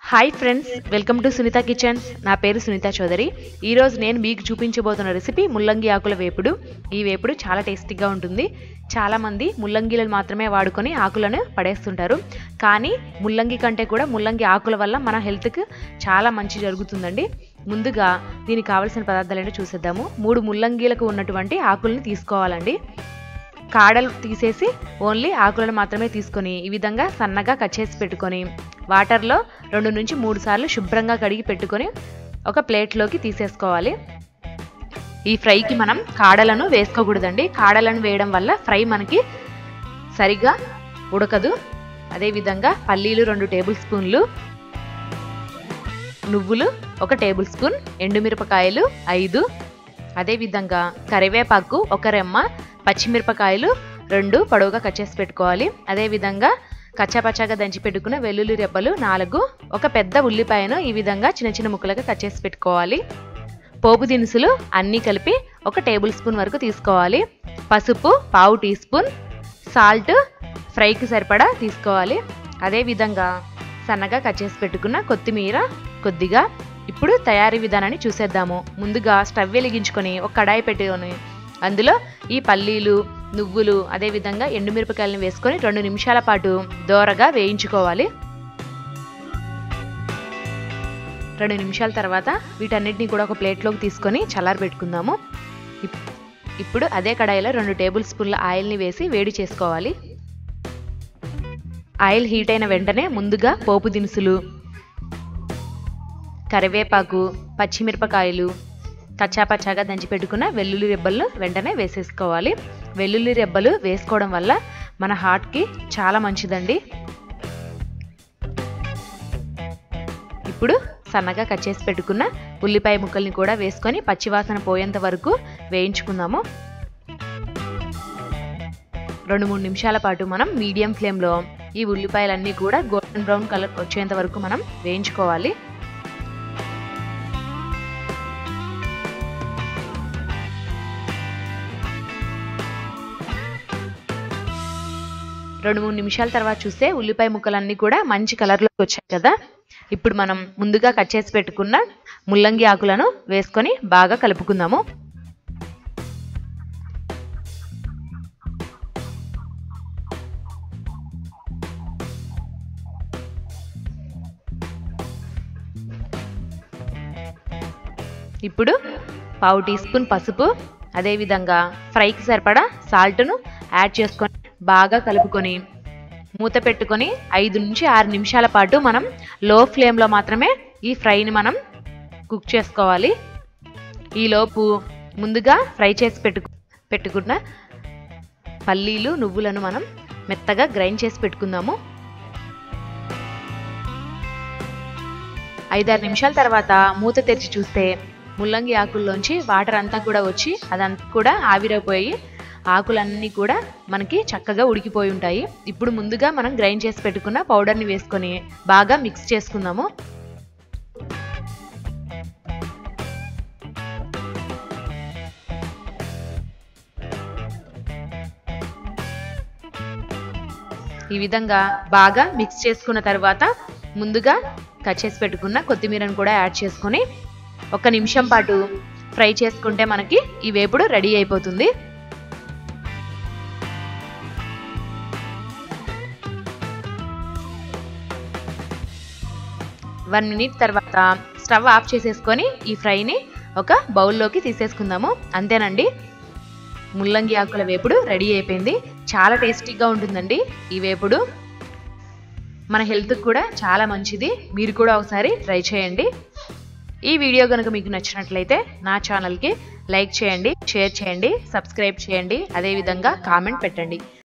hi friends welcome to Sunitha kitchens నా పేరు సునీత చౌదరి ఈరోజు నేను మీకు చూపించబోతున్న రెసిపీ ముల్లంగి ఆకుల వేపుడు ఈ వేపుడు చాలా టేస్టీగా ఉంటుంది చాలామంది ముల్లంగిలను మాత్రమే వాడుకొని ఆకులను పడేస్తుంటారు కానీ ముల్లంగి కంటే కూడా ముల్లంగి ఆకుల వల్ల మన హెల్త్కి చాలా మంచి జరుగుతుందండి ముందుగా దీనికి కావలసిన పదార్థాలు ఏంటో చూసేద్దాము మూడు ముల్లంగీలకు ఉన్నటువంటి ఆకుల్ని తీసుకోవాలండి కాడలు తీసేసి ఓన్లీ ఆకులను మాత్రమే తీసుకొని ఈ విధంగా సన్నగా కట్ చేసి పెట్టుకొని వాటర్లో రెండు నుంచి మూడు సార్లు శుభ్రంగా కడిగి పెట్టుకొని ఒక ప్లేట్లోకి తీసేసుకోవాలి ఈ ఫ్రైకి మనం కాడలను వేసుకోకూడదండి కాడలను వేయడం వల్ల ఫ్రై మనకి సరిగా ఉడకదు అదేవిధంగా పల్లీలు రెండు టేబుల్ స్పూన్లు నువ్వులు ఒక టేబుల్ స్పూన్ ఎండుమిరపకాయలు ఐదు అదేవిధంగా కరివేపాకు ఒక రెమ్మ పచ్చిమిరపకాయలు రెండు పొడవుగా కట్ చేసి పెట్టుకోవాలి అదేవిధంగా కచ్చాపచ్చాగా దంచి పెట్టుకున్న వెల్లుల్లి రెబ్బలు నాలుగు ఒక పెద్ద ఉల్లిపాయను ఈ విధంగా చిన్న చిన్న ముక్కలుగా కట్ చేసి పెట్టుకోవాలి పోపు దినుసులు అన్నీ కలిపి ఒక టేబుల్ స్పూన్ వరకు తీసుకోవాలి పసుపు పావు టీ స్పూన్ సాల్ట్ ఫ్రైకి సరిపడా తీసుకోవాలి అదేవిధంగా సన్నగా కట్ చేసి పెట్టుకున్న కొత్తిమీర కొద్దిగా ఇప్పుడు తయారీ విధానాన్ని చూసేద్దాము ముందుగా స్టవ్ వెలిగించుకొని ఒక కడాయి పెట్టుకొని అందులో ఈ పల్లీలు నువ్వులు అదేవిధంగా ఎండుమిరపకాయలను వేసుకొని రెండు నిమిషాల పాటు దోరగా వేయించుకోవాలి రెండు నిమిషాల తర్వాత వీటన్నిటిని కూడా ఒక ప్లేట్లోకి తీసుకొని చల్లారి పెట్టుకుందాము ఇప్పుడు అదే కడాయిలో రెండు టేబుల్ స్పూన్ల ఆయిల్ని వేసి వేడి చేసుకోవాలి ఆయిల్ హీట్ అయిన వెంటనే ముందుగా పోపు దినుసులు కరివేపాకు పచ్చిమిరపకాయలు కచ్చాపచ్చాగా దంచి పెట్టుకున్న వెల్లుల్లి రెబ్బలు వెంటనే వేసేసుకోవాలి వెల్లుల్లి రెబ్బలు వేసుకోవడం వల్ల మన హార్ట్కి చాలా మంచిదండి ఇప్పుడు సన్నగా కట్ చేసి పెట్టుకున్న ఉల్లిపాయ ముక్కల్ని కూడా వేసుకొని పచ్చివాసన పోయేంత వరకు వేయించుకుందాము రెండు మూడు నిమిషాల పాటు మనం మీడియం ఫ్లేమ్లో ఈ ఉల్లిపాయలన్నీ కూడా గోల్డెన్ బ్రౌన్ కలర్ వచ్చేంత వరకు మనం వేయించుకోవాలి రెండు మూడు నిమిషాల తర్వాత చూస్తే ఉల్లిపాయ ముక్కలన్నీ కూడా మంచి కలర్లోకి వచ్చాయి కదా ఇప్పుడు మనం ముందుగా కట్ చేసి పెట్టుకున్న ముల్లంగి ఆకులను వేసుకొని బాగా కలుపుకుందాము ఇప్పుడు పావు టీ స్పూన్ పసుపు అదేవిధంగా ఫ్రైకి సరిపడా సాల్ట్ను యాడ్ చేసుకొని బాగా కలుపుకొని మూత పెట్టుకొని ఐదు నుంచి ఆరు నిమిషాల పాటు మనం లో ఫ్లేమ్లో మాత్రమే ఈ ఫ్రైని మనం కుక్ చేసుకోవాలి ఈలోపు ముందుగా ఫ్రై చేసి పెట్టు పెట్టుకున్న పల్లీలు నువ్వులను మనం మెత్తగా గ్రైండ్ చేసి పెట్టుకుందాము ఐదారు నిమిషాల తర్వాత మూత తెరిచి చూస్తే ముల్లంగి ఆకుల్లోంచి వాటర్ అంతా కూడా వచ్చి అదంతా కూడా ఆవిరైపోయి ఆకులన్నీ కూడా మనకి చక్కగా ఉడికిపోయి ఉంటాయి ఇప్పుడు ముందుగా మనం గ్రైండ్ చేసి పెట్టుకున్న పౌడర్ని వేసుకొని బాగా మిక్స్ చేసుకుందాము ఈ విధంగా బాగా మిక్స్ చేసుకున్న తర్వాత ముందుగా కట్ చేసి పెట్టుకున్న కొత్తిమీరను కూడా యాడ్ చేసుకొని ఒక నిమిషం పాటు ఫ్రై చేసుకుంటే మనకి ఈ వేపుడు రెడీ అయిపోతుంది వన్ మినిట్ తర్వాత స్టవ్ ఆఫ్ చేసేసుకొని ఈ ఫ్రైని ఒక బౌల్లోకి తీసేసుకుందాము అంతేనండి ముల్లంగి ఆకుల వేపుడు రెడీ అయిపోయింది చాలా టేస్టీగా ఉంటుందండి ఈ వేపుడు మన హెల్త్కి కూడా చాలా మంచిది మీరు కూడా ఒకసారి ట్రై చేయండి ఈ వీడియో కనుక మీకు నచ్చినట్లయితే నా ఛానల్కి లైక్ చేయండి షేర్ చేయండి సబ్స్క్రైబ్ చేయండి అదేవిధంగా కామెంట్ పెట్టండి